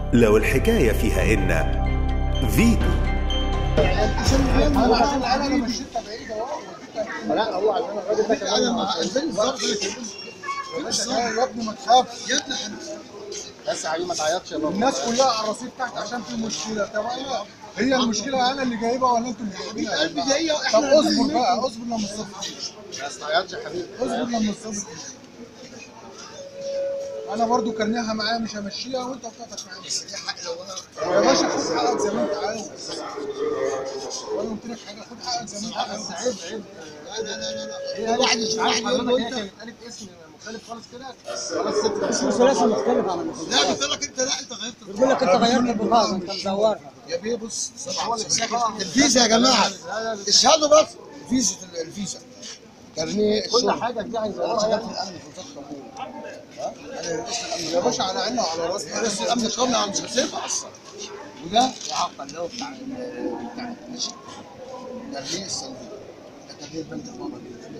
لو الحكاية فيها إن فيتو انا عشان انا انا مشيتها بعيد اهو لا هو عشان الراجل ده كمان انا مع بالظبط يا باشا يا ابني ما تخافش يا ابني بس يا حبيبي ما تعيطش يا بابا الناس كلها على الرصيف تحت عشان في مشكله طب انا هي المشكله انا اللي جايبها ولا انتوا اللي جايبينها قلبي هي طب واحنا اصبر بقى اصبر لما الصبح بس ما تعيطش يا حبيبي اصبر لما الصبح انا برضو كرنيها معايا مش همشيها وانت بتاعتك معايا بس ليه حق لو انا يا باشا خد حقك زي ما انت عاوز وانا قلت لك حاجه خد حقك زي ما انت عاوز عيب عيب لا لا لا لا هي واحد مش عارف يقول له حضرتك انت هي كانت قالت اسم مختلف خالص كده خلاص ست اسم ثلاثي مختلف عن لا قلت لك انت لا انت غيرت بيقول لك انت غيرت البطاقه انت مزورها يا بيه بص الفيزا يا جماعه اشهدوا بس فيزا الفيزا كارنيه كل الشغل حاجه دي عايزه انا شغال في الامن في وزاره الامور ها انا رئيس الامن يا باشا على عيننا وعلى راسنا رئيس الامن القومي انا مش هسيبها اصلا وده يعقل اللي هو بتاع ال- بتاع ماشي كارنيه الصندوق ده كارنيه بنك البابا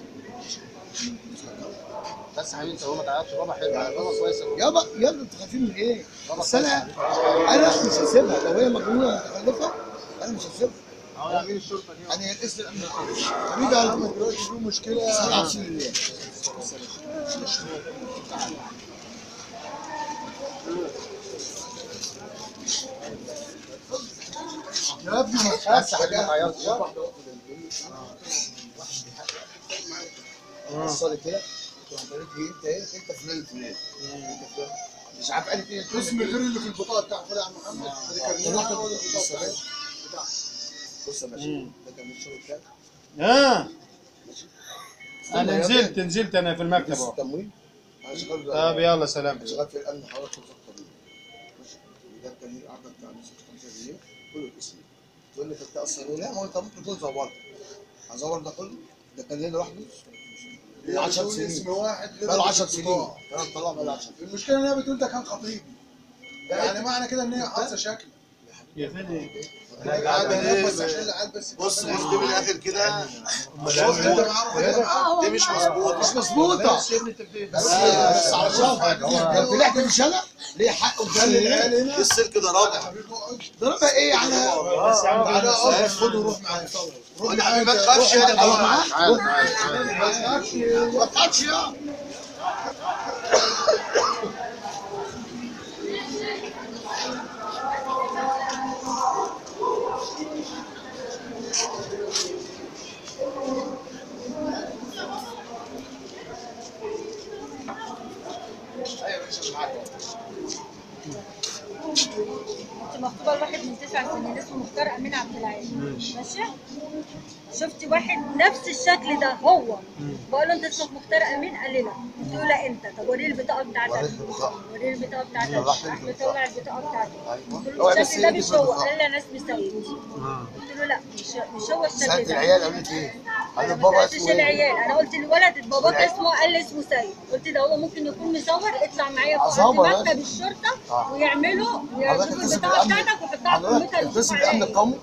بس يا حبيبي انت هو ما تعيطش بابا حلو بابا كويس يابا يابا انتوا خايفين من ايه؟ بس انا انا مش هسيبها لو هي مجنونه متخلفه انا مش هسيبها اهو يا حبيبي الشرطه دي انا رئيس الامن القومي حبيبي انا دلوقتي في مشكله 27 ريال يا ابني ما بس يا حبيبي ما تعيطش وصلت كده قلت لي انت ايه انت فلان الفلاني انت فلان مش عارف قالت ايه اسم غير اللي في البطاقه بتاع فلان عم محمد اللي كان بيروح البطاقه بتاع بص يا باشا ده كان الشغل بتاعك اه استنى انا يا نزلت ابني. نزلت انا في المكتب بس اهو التموين انا شغال طب يلا سلام انا شغال في الامن حضرتك في الطبيب ماشي ده كان ليه عقد بتاع 165 جنيه كله باسمي تقول لي انت اصلا إيه؟ لا ما هو انت ممكن تكون زورت هزور ده كله ده كان ليه لوحده 10 سنين اسم واحد بقاله 10 سنين انا مطلع بقاله 10 سنين المشكله ان هي بتقول ده كان خطيبي يعني معنى كده ان هي حاسه شكل يا فندم قاعده بس عشان العيال بس بص بص دي من الاخر كده دي دي مش مظبوطه مش مظبوطه بس بس علشان طلعت من شنق ليه حق قدام العيال هنا دي السلك ضربها ضربها ايه يعني تعالى اقعد خد وروح معايا روح يا حبيبي ما تخافش يا اروح جماعه معاك تعال تعال تعال ما تخافش ما تخافش يا كنت مخطوبه لواحد من تسع سنين اسمه مختار امين عبد العال ماشي شفت واحد نفس الشكل ده هو بقول له انت اسمك مختار امين قال لي لا قلت له لا انت طب وريني البطاقه بتاعتك وريني البطاقه بتاعتك راح مطلع البطاقه بتاعته قلت له الشكل ده مش هو قال لي انا اسمي سيد قلت له لا مش مش هو الشكل سالت ده العيال قالت ايه؟ قال انا له ما بابا سالتش اسمه ايه؟ العيال انا قلت للولد باباك اسمه قال لي اسمه سيد قلت ده هو ممكن يكون مصور اطلع معايا فوق أصور عند بس. مكتب الشرطه ويعملوا حضرتك يشوفوا اتصل البطاقه بالامن بتاعتك ويحطها على حضرتك الكمبيوتر اتصل يشوفوا بالامن عليها. القومي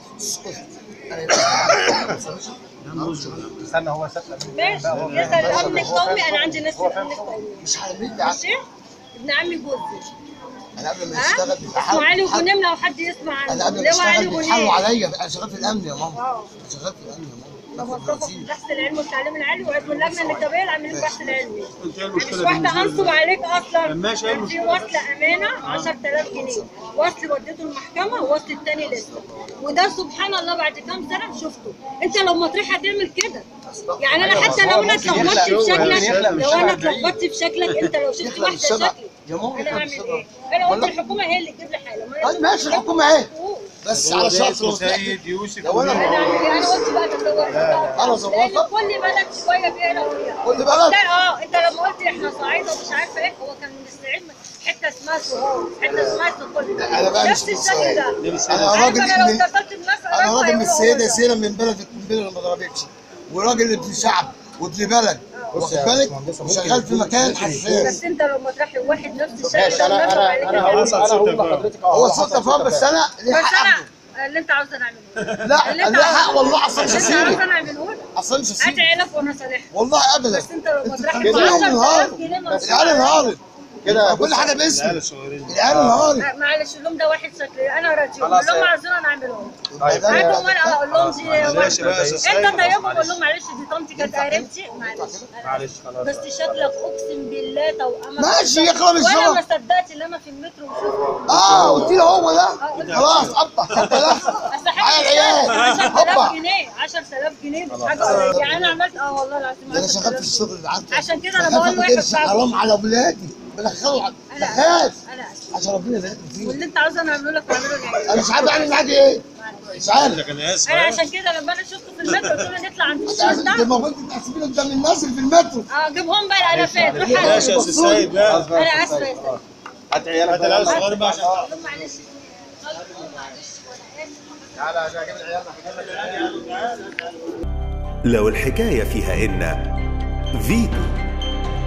استنى هو سكت ماشي يسأل الامن القومي انا عندي ناس في الامن القومي مش هرميك ماشي ابن عمي جوزي انا قبل ما ها اشتغل اسمه علي بيتحاول غنيم لو حد يسمع انا عنه قبل ما اللي هو علي اشتغل بيتحاولوا غنيم عليا انا شغال في الامن يا ماما اه أنا شغال في الامن يا ماما ده باخد موظفه في رصيد. بحث العلم والتعليم العالي وعضو اللجنه النقابيه العاملين البحث العلمي انت ايه يعني مش المشكله واحده بالنسبة انصب لي؟ عليك اصلا ماشي، ايه كان في المشكلة؟ وصل امانه 10000 جنيه وصل وديته المحكمه ووصل التاني لسه وده سبحان الله بعد كام سنه شفته انت لو مطرح هتعمل كده يعني انا حتى لو انا اتلخبطت في شكلك لو انا اتلخبطت في شكلك انت لو شفت يخلق واحده الشبع شكلي يا ماما انا يخلق اعمل الشبع ايه؟ انا قلت والله. الحكومه هي اللي تجيب لي حاله ما طيب ماشي الحكومه اهي هو. بس هو على ده شرط اسمه لو طلعت سيد يوسف لو انا انا اعمل ايه؟ انا قلت بقى ده أنا هو ظبطت. لان كل بلد شويه بيقرا فيها كل بلد؟ لا اه انت لما قلت احنا صعيده ومش عارفه ايه هو كان من الصعيد حته اسمها سوهاج حته اسمها سوكل أنا بقى نفس مش من الشكل ده انا عارف راجل انا لو من اتصلت بناس انا قرايبها راجل من هيقولوا السيده هو ده. سيره من بلد القنبله اللي ما ضربتش وراجل ابن شعب وابن بلد واخد بالك وشغال في مكان حساس بس انت لو مطرحي واحد نفس الشكل ماشي ده انا ونفس انا عليك انا الحال. هقول انا هقول لحضرتك اه هو صوت فاهم بس انا ليه بس حق انا أخده. اللي انت عاوز نعمله لا اللي انت ليه عاوز- حق والله اصلا مش اللي انت عاوز هسيبك نعمله لك اصلا مش هات هسيبك عيالك وانا صالحها والله ابدا بس انت لو مطرحي كده ب يوم 10000 نهار جنيه ما العيال انهارت كده كل حاجه العيال باسمي الصغيرين العيال نهاري آه، معلش قول لهم ده واحد شكلي انا راضيهم خلاص قول لهم يا- عايزين انا اعملهم طيب هاتوا ورقه اقول لهم دي معلش بقى يا واحدة. أستاذ انت سيد. طيبهم قول لهم معلش دي طنطي كانت قريبتي معلش معلش خلاص بس شكلك اقسم بالله توأمك ماشي يخرب وانا ما الشرف صدقت لما في المترو وشفت اه قلت له هو ده قلت له. خلاص قطع قطع لا اصل معايا حاجه العيال 10000 هوبا جنيه 10000 جنيه مش حاجه قليله يعني انا عملت اه والله العظيم ده انا شغال في 10000 الشغل اللي عندي عشان كده أنا بقول لواحد قرش صاحبي. حرام على اولادي بدخله انا دخلت انا اسف عشان ربنا يبارك فيه واللي انت عاوزه انا اعمله لك اعمله لي انا مش عارف اعمل معاك ايه مش عارف لك انا اسف انا عشان كده لما انا شفته في المترو قلت له نطلع عند انت الشارع ده المفروض تحسبين قدام الناس اللي في المترو اه جيبهم بقى الالافات روح ماشي يا على- استاذ سيد بقى انا اسفه يا سيدي هات عيالك هات العيال الصغيرين بقى عشان قول لهم معلش قول لهم معلش وانا اسف تعالى اجيب العيال لو الحكاية فيها إن فيتو